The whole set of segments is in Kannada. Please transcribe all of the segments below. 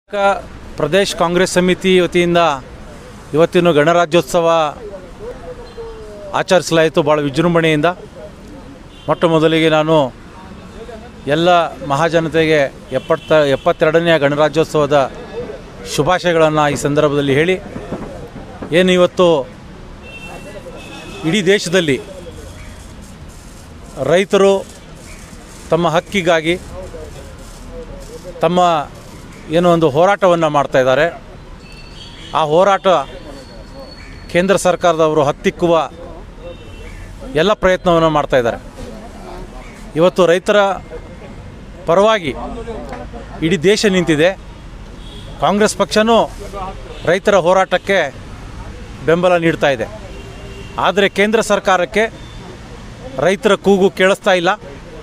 ಕ- ಪ್ರದೇಶ್ ಕಾಂಗ್ರೆಸ್ ಸಮಿತಿ ವತಿಯಿಂದ ಇವತ್ತಿನ ಗಣರಾಜ್ಯೋತ್ಸವ ಆಚರಿಸಲಾಯಿತು ಭಾಳ ವಿಜೃಂಭಣೆಯಿಂದ ಮೊಟ್ಟ ಮೊದಲಿಗೆ ನಾನು ಎಲ್ಲ ಮಹಾಜನತೆಗೆ ಎಪ್ಪತ್ತ ಎಪ್ಪತ್ತೆರಡನೆಯ ಗಣರಾಜ್ಯೋತ್ಸವದ ಶುಭಾಶಯಗಳನ್ನು ಈ ಸಂದರ್ಭದಲ್ಲಿ ಹೇಳಿ ಏನು ಇವತ್ತು ಇಡೀ ದೇಶದಲ್ಲಿ ರೈತರು ತಮ್ಮ ಹಕ್ಕಿಗಾಗಿ ತಮ್ಮ ಏನೋ ಒಂದು ಹೋರಾಟವನ್ನು ಮಾಡ್ತಾ ಇದ್ದಾರೆ ಆ ಹೋರಾಟ ಕೇಂದ್ರ ಸರ್ಕಾರದವರು ಹತ್ತಿಕ್ಕುವ ಎಲ್ಲ ಪ್ರಯತ್ನವನ್ನು ಮಾಡ್ತಾ ಇದ್ದಾರೆ ಇವತ್ತು ರೈತರ ಪರವಾಗಿ ಇಡೀ ದೇಶ ನಿಂತಿದೆ ಕಾಂಗ್ರೆಸ್ ಪಕ್ಷನೂ ರೈತರ ಹೋರಾಟಕ್ಕೆ ಬೆಂಬಲ ನೀಡ್ತಾ ಇದೆ ಆದರೆ ಕೇಂದ್ರ ಸರ್ಕಾರಕ್ಕೆ ರೈತರ ಕೂಗು ಕೇಳಿಸ್ತಾ ಇಲ್ಲ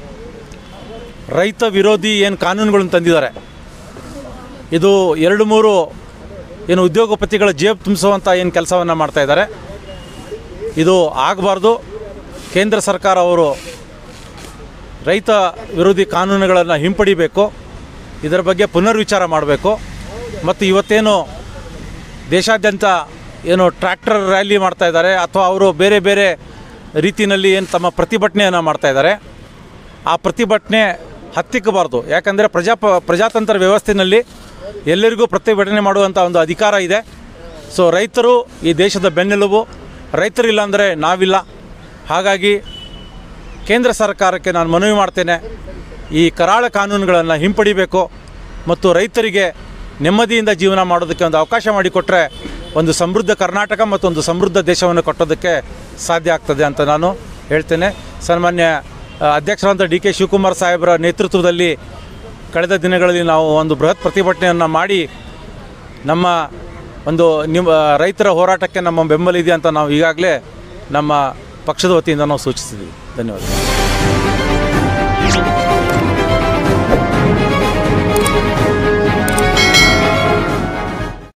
ರೈತ ವಿರೋಧಿ ಏನು ಕಾನೂನುಗಳನ್ನು ತಂದಿದ್ದಾರೆ ಇದು ಎರಡು ಮೂರು ಏನು ಉದ್ಯೋಗಪತಿಗಳ ಜೇಬು ತುಂಬಿಸುವಂಥ ಏನು ಕೆಲಸವನ್ನು ಮಾಡ್ತಾ ಇದ್ದಾರೆ ಇದು ಆಗಬಾರ್ದು ಕೇಂದ್ರ ಸರ್ಕಾರ ಅವರು ರೈತ ವಿರೋಧಿ ಕಾನೂನುಗಳನ್ನು ಹಿಂಪಡಿಬೇಕು ಇದರ ಬಗ್ಗೆ ಪುನರ್ವಿಚಾರ ಮಾಡಬೇಕು ಮತ್ತು ಇವತ್ತೇನು ದೇಶಾದ್ಯಂತ ಏನು ಟ್ರ್ಯಾಕ್ಟರ್ ರ್ಯಾಲಿ ಮಾಡ್ತಾ ಇದ್ದಾರೆ ಅಥವಾ ಅವರು ಬೇರೆ ಬೇರೆ ರೀತಿಯಲ್ಲಿ ಏನು ತಮ್ಮ ಪ್ರತಿಭಟನೆಯನ್ನು ಮಾಡ್ತಾ ಇದ್ದಾರೆ ಆ ಪ್ರತಿಭಟನೆ ಹತ್ತಿಕ್ಕಬಾರ್ದು ಯಾಕಂದರೆ ಪ್ರಜಾಪ ಪ್ರಜಾತಂತ್ರ ವ್ಯವಸ್ಥೆಯಲ್ಲಿ ಎಲ್ಲರಿಗೂ ಪ್ರತಿಭಟನೆ ಮಾಡುವಂಥ ಒಂದು ಅಧಿಕಾರ ಇದೆ ಸೊ ರೈತರು ಈ ದೇಶದ ಬೆನ್ನೆಲುಬು ರೈತರಿಲ್ಲ ಅಂದರೆ ನಾವಿಲ್ಲ ಹಾಗಾಗಿ ಕೇಂದ್ರ ಸರ್ಕಾರಕ್ಕೆ ನಾನು ಮನವಿ ಮಾಡ್ತೇನೆ ಈ ಕರಾಳ ಕಾನೂನುಗಳನ್ನು ಹಿಂಪಡಿಬೇಕು ಮತ್ತು ರೈತರಿಗೆ ನೆಮ್ಮದಿಯಿಂದ ಜೀವನ ಮಾಡೋದಕ್ಕೆ ಒಂದು ಅವಕಾಶ ಮಾಡಿಕೊಟ್ರೆ ಒಂದು ಸಮೃದ್ಧ ಕರ್ನಾಟಕ ಮತ್ತು ಒಂದು ಸಮೃದ್ಧ ದೇಶವನ್ನು ಕಟ್ಟೋದಕ್ಕೆ ಸಾಧ್ಯ ಆಗ್ತದೆ ಅಂತ ನಾನು ಹೇಳ್ತೇನೆ ಸನ್ಮಾನ್ಯ ಆ, ಅಧ್ಯಕ್ಷರಾದಂಥ ಡಿ ಕೆ ಶಿವಕುಮಾರ್ ಸಾಹೇಬರ ನೇತೃತ್ವದಲ್ಲಿ ಕಳೆದ ದಿನಗಳಲ್ಲಿ ನಾವು ಒಂದು ಬೃಹತ್ ಪ್ರತಿಭಟನೆಯನ್ನು ಮಾಡಿ ನಮ್ಮ ಒಂದು ನಿಮ್ಮ ರೈತರ ಹೋರಾಟಕ್ಕೆ ನಮ್ಮ ಬೆಂಬಲ ಇದೆ ಅಂತ ನಾವು ಈಗಾಗಲೇ ನಮ್ಮ ಪಕ್ಷದ ವತಿಯಿಂದ ನಾವು ಸೂಚಿಸಿದ್ದೀವಿ ಧನ್ಯವಾದ